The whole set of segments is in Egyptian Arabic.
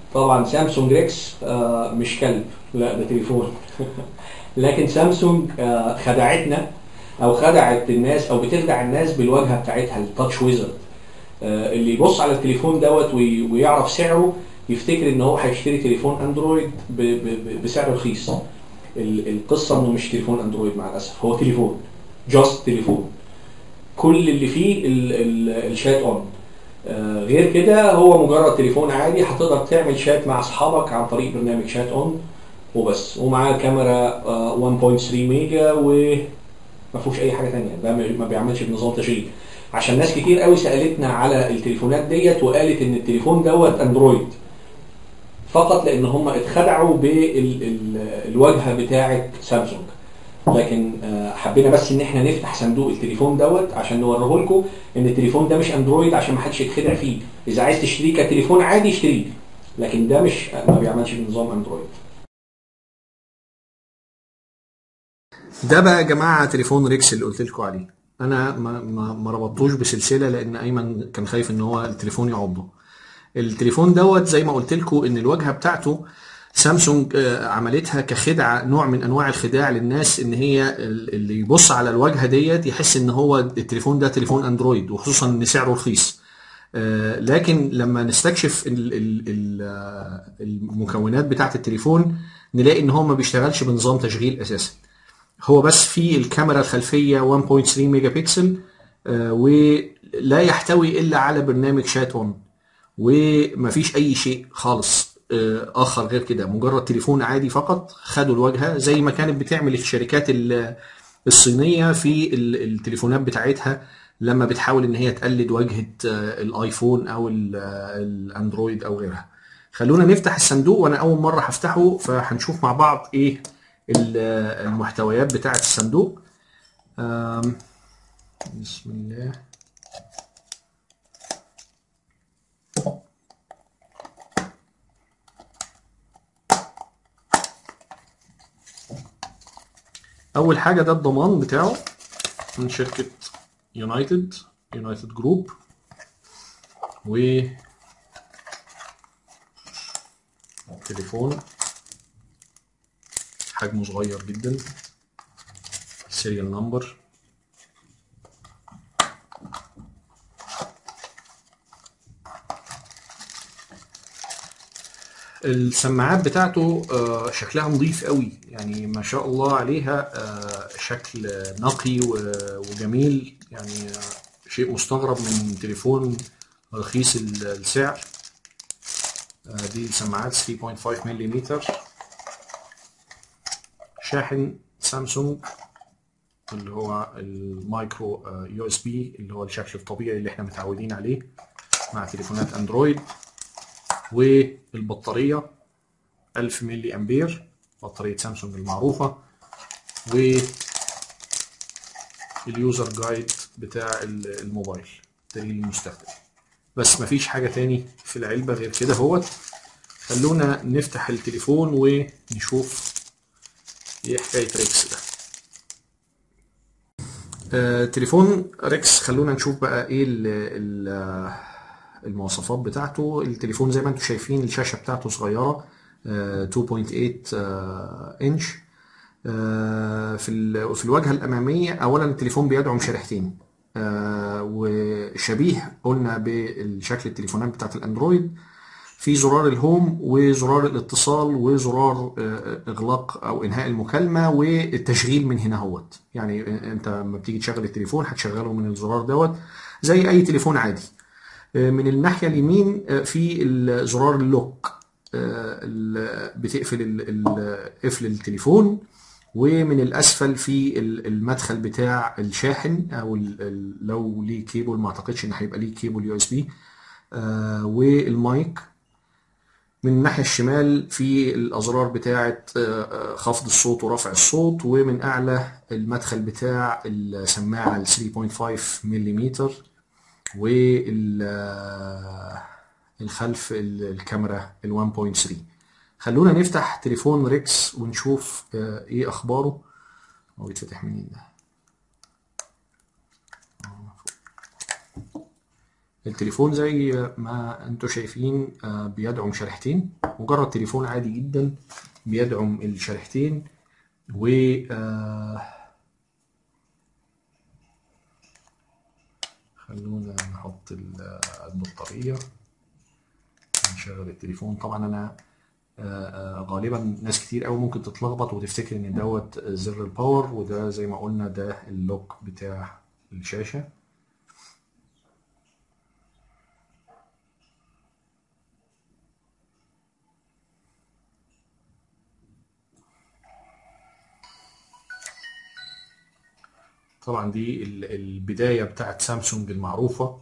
طبعا سامسونج ريكس آه، مش كلب لا ده تليفون لكن سامسونج آه، خدعتنا او خدعت الناس او بتخدع الناس بالواجهه بتاعتها التاتش ويزرد آه، اللي يبص على التليفون دوت وي- ويعرف سعره يفتكر ان هو هيشتري تليفون اندرويد ب- ب- ب- بسعر رخيص ال- القصه انه مش تليفون اندرويد مع الاسف هو تليفون جاست تليفون كل اللي فيه ال- ال- الشات اون آه، غير كده هو مجرد تليفون عادي هتقدر تعمل شات مع اصحابك عن طريق برنامج شات اون وبس ومعاه كاميرا آه، 1.3 ميجا وما فيهوش اي حاجه ثانيه ده ما ما بيعملش بنظام تشغيل عشان ناس كتير قوي سالتنا على التليفونات ديت وقالت ان التليفون دوت اندرويد فقط لان هم اتخدعوا بالواجهه بتاعه سامسونج لكن آه، حبينا بس ان احنا نفتح صندوق التليفون دوت عشان نوريه لكم ان التليفون ده مش اندرويد عشان ما حدش يتخدع فيه اذا عايز تشتريه كتليفون عادي اشتريه لكن ده مش ما بيعملش بنظام اندرويد ده بقى يا جماعه تليفون ريكس اللي قلت لكم عليه انا ما ما, ما ربطتوش بسلسله لان ايمن كان خايف ان هو التليفون يعضه التليفون دوت زي ما قلت لكم ان الواجهه بتاعته سامسونج آه، عملتها كخدعه نوع من انواع الخداع للناس ان هي ال- اللي يبص على الواجهه ديت يحس ان هو التليفون ده تليفون اندرويد وخصوصا ان سعره رخيص آه، لكن لما نستكشف ال- ال- ال- آه، المكونات بتاعه التليفون نلاقي ان هو ما بيشتغلش بنظام تشغيل اساسا هو بس في الكاميرا الخلفيه 1.3 ميجا بكسل آه، ولا يحتوي الا على برنامج شات اون ومفيش اي شيء خالص آه، اخر غير كده مجرد تليفون عادي فقط خدوا الواجهه زي ما كانت بتعمل الشركات ال- الصينيه في ال- التليفونات بتاعتها لما بتحاول ان هي تقلد واجهه آه، الايفون او ال- آه، الاندرويد او غيرها خلونا نفتح الصندوق وانا اول مره هفتحه فهنشوف مع بعض ايه ال- آه، المحتويات بتاعه الصندوق آم، بسم الله اول حاجه ده الضمان بتاعه من شركه يونايتد يونايتد جروب و تليفون حجمه صغير جدا سيريال نمبر السماعات بتاعته آه، شكلها نظيف قوي يعني ما شاء الله عليها آه، شكل نقي و- وجميل يعني آه، شيء مستغرب من تليفون رخيص ال- السعر آه، دي سماعات 3.5 ملم شاحن سامسونج اللي هو المايكرو يو اس بي اللي هو الشكل الطبيعي اللي احنا متعودين عليه مع تليفونات اندرويد والبطارية 1000 ملي أمبير بطارية سامسونج المعروفة واليوزر جايد بتاع ال- الموبايل دليل المستخدم بس مفيش حاجة تاني في العلبة غير كده هوت خلونا نفتح التليفون ونشوف ايه حكاية ريكس ده آه، تليفون ريكس خلونا نشوف بقى ايه ال ال المواصفات بتاعته التليفون زي ما انتم شايفين الشاشة بتاعته صغيرة آه، 2.8 آه، انش آه، في ال- في الواجهة الأمامية أولا التليفون بيدعم شريحتين آه، وشبيه قلنا بالشكل التليفونات بتاعت الأندرويد في زرار الهوم وزرار الاتصال وزرار آه، اغلاق او انهاء المكالمه والتشغيل من هنا اهوت يعني انت لما بتيجي تشغل التليفون هتشغله من الزرار دوت زي اي تليفون عادي آه، من الناحيه اليمين آه، في ال- زرار اللوك آه، ال- بتقفل ال- ال- قفل التليفون ومن الاسفل في ال- المدخل بتاع الشاحن او ال- ال- لو ليه كيبل ما اعتقدش ان هيبقى ليه كيبل يو اس بي والمايك من الناحية الشمال في الأزرار بتاعة آه، آه، خفض الصوت ورفع الصوت ومن أعلى المدخل بتاع السماعة ال 3.5 ملم والخلف الكاميرا ال 1.3 خلونا نفتح تليفون ريكس ونشوف آه، ايه اخباره هو بيتفتح منين ده التليفون زي ما انتم شايفين آه، بيدعم شريحتين مجرد تليفون عادي جدا بيدعم الشريحتين و آه، خلونا نحط ال- البطارية نشغل التليفون طبعا انا آه، آه، غالبا ناس كتير قوي ممكن تتلخبط وتفتكر ان دوت زر الباور وده زي ما قلنا ده اللوك بتاع الشاشة طبعا دي ال- البداية بتاعت سامسونج المعروفة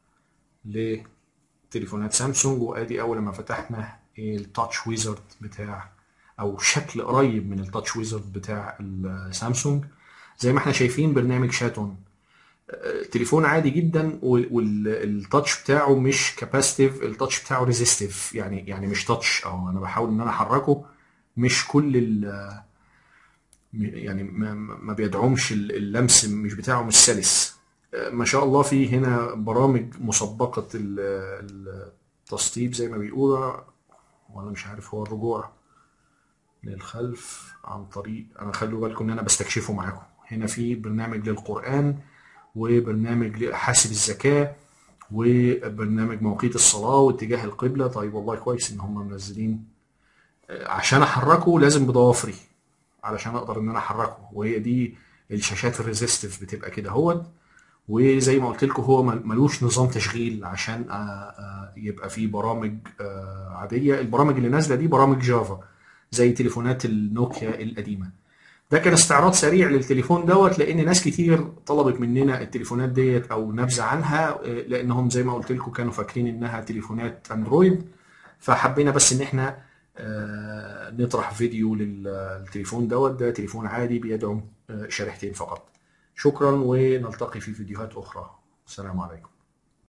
لتليفونات سامسونج وادي اول ما فتحنا التاتش ويزرد بتاع او شكل قريب من التاتش ويزرد بتاع السامسونج زي ما احنا شايفين برنامج شاتون تليفون عادي جدا والتاتش بتاعه مش كاباسيتيف التاتش بتاعه ريزيستيف يعني يعني مش تاتش او انا بحاول ان انا احركه مش كل ال يعني ما, ما بيدعمش اللمس مش بتاعه مش سلس ما شاء الله في هنا برامج مسبقة ال- التسطيب زي ما بيقولوا وانا مش عارف هو الرجوع للخلف عن طريق انا خلوا بالكم ان انا بستكشفه معاكم هنا في برنامج للقرآن وبرنامج لحاسب الزكاة وبرنامج مواقيت الصلاة واتجاه القبلة طيب والله كويس ان هم منزلين عشان احركه لازم بضوافري علشان اقدر ان انا احركه وهي دي الشاشات الريزيستيف بتبقى كده اهوت وزي ما قلت لكم هو مل- ملوش نظام تشغيل عشان آه، آه، يبقى فيه برامج آه، عادية البرامج اللي نازلة دي برامج جافا زي تليفونات النوكيا القديمة ده كان استعراض سريع للتليفون دوت لان ناس كتير طلبت مننا التليفونات ديت او نبذه عنها آه، لانهم زي ما قلت لكم كانوا فاكرين انها تليفونات اندرويد فحبينا بس ان احنا آه، نطرح فيديو للتليفون دوت ده تليفون عادي بيدعم آه، شريحتين فقط شكرا ونلتقي في فيديوهات اخرى السلام عليكم